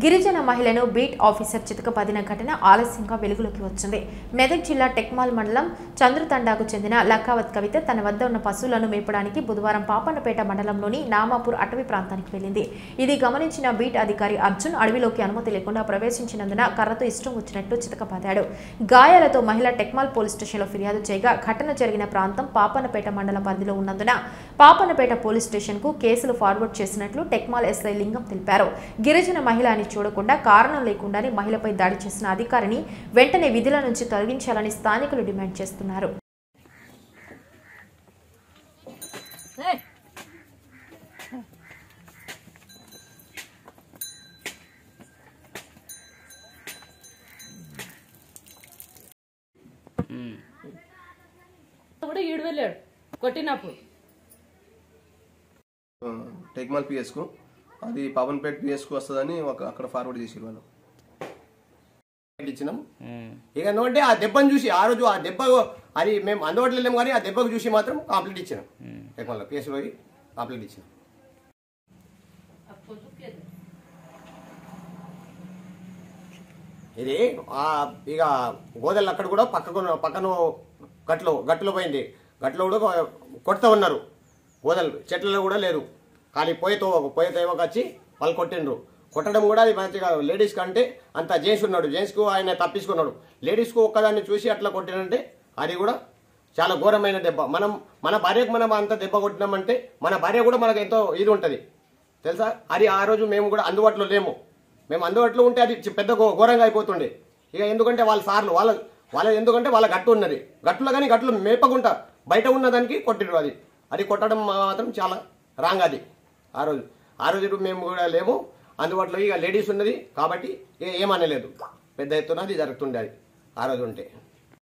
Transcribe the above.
గిరిజన మహిళను beat officer చితకపదిన ఘటన ఆలస్యంగా వెలుగులోకి వచ్చింది మెదక్ జిల్లా టెక్మాల్ మండలం చంద్రతండాకు చెందిన లక్కావత్ కవిత తన వద్ద ఉన్న పశువులను మేపడానికి బుధవారం పాపన్నపేట మండలంలోని నామాపూర్ అటవీ ప్రాంతానికి వెళ్ళింది ఇది గమనించిన బీట్ అధికారి అర్జున్ అడవిలోకి అనుమతి లేకుండా ప్రవేశించినందున కర్రతో ఇష్టం వచ్చినట్టు చితకపాదాడు గాయాలతో మహిళ టెక్మాల్ పోలీస్ స్టేషన్లో ఫిర్యాదు చేయగా ఘటన జరిగిన ప్రాంతం పాపన్నపేట మండల పరిధిలో ఉన్నందున పాపన్నపేట పోలీస్ స్టేషన్కు కేసులు ఫార్వర్డ్ చేసినట్లు టెక్మాల్ ఎస్ఐ లింగం తెలిపారు గిరిజన మహిళ అని చూడకుండా కారణం లేకుండానే మహిళపై దాడి చేసిన అధికారిని వెంటనే విధుల నుంచి తొలగించాలని స్థానికులు డిమాండ్ చేస్తున్నారు కూడా ఈడు వెళ్ళాడు కొట్టినప్పుడు టెక్మాల్ పిఎస్కు అది పవన్పేట్ పిఎస్కు వస్తుందని ఒక అక్కడ ఫార్వర్డ్ చేసి వాళ్ళు ఇచ్చినాం ఇక ఏంటంటే ఆ దెబ్బను చూసి ఆ రోజు ఆ దెబ్బ అది మేము అందుబాటులో లేము కానీ ఆ దెబ్బకు చూసి మాత్రం కంప్లీట్ ఇచ్చినాం టెక్మాల్లో పిఎస్ పోయి కంప్లీట్ ఇచ్చినాం ఇది ఆ ఇక గోదలు అక్కడ కూడా పక్కకు పక్కన గట్లో గట్టులో పోయింది గట్లో కూడా కొడుతూ ఉన్నారు గోదలు చెట్లలో కూడా లేదు కానీ పోయేతో పోయేతో వచ్చి వాళ్ళు కొట్టిండ్రు కొట్టడం కూడా అది మంచిగా లేడీస్ కంటే అంత జెంట్స్ ఉన్నాడు జెంట్స్కు ఆయన తప్పించుకున్నాడు లేడీస్కు ఒక్కదాన్ని చూసి అట్లా కొట్టినంటే అది కూడా చాలా ఘోరమైన దెబ్బ మనం మన భార్యకు మనం అంత దెబ్బ కొట్టినామంటే మన భార్య కూడా మనకు ఎంతో ఇది ఉంటుంది తెలుసా అది ఆ రోజు మేము కూడా అందుబాటులో లేము మేము అందుబాటులో ఉంటే అది చి- పెద్ద ఘో- ఘోరంగా అయిపోతుండే ఇక ఎందుకంటే వాళ్ళ సార్లు వాళ్ళ వాళ్ళ ఎందుకంటే వాళ్ళ గట్టు ఉన్నది గట్టులో కానీ గట్లు మేపకుండా బయట ఉన్న దానికి కొట్టిరు అది అది కొట్టడం మాత్రం చాలా రాంగ్ అది ఆ రోజు ఆ రోజు మేము కూడా లేము అందుబాటులో ఇక లేడీస్ ఉన్నది కాబట్టి ఇక ఏమనలేదు పెద్ద ఎత్తున అది జరుగుతుండే అది ఆ రోజు ఉంటే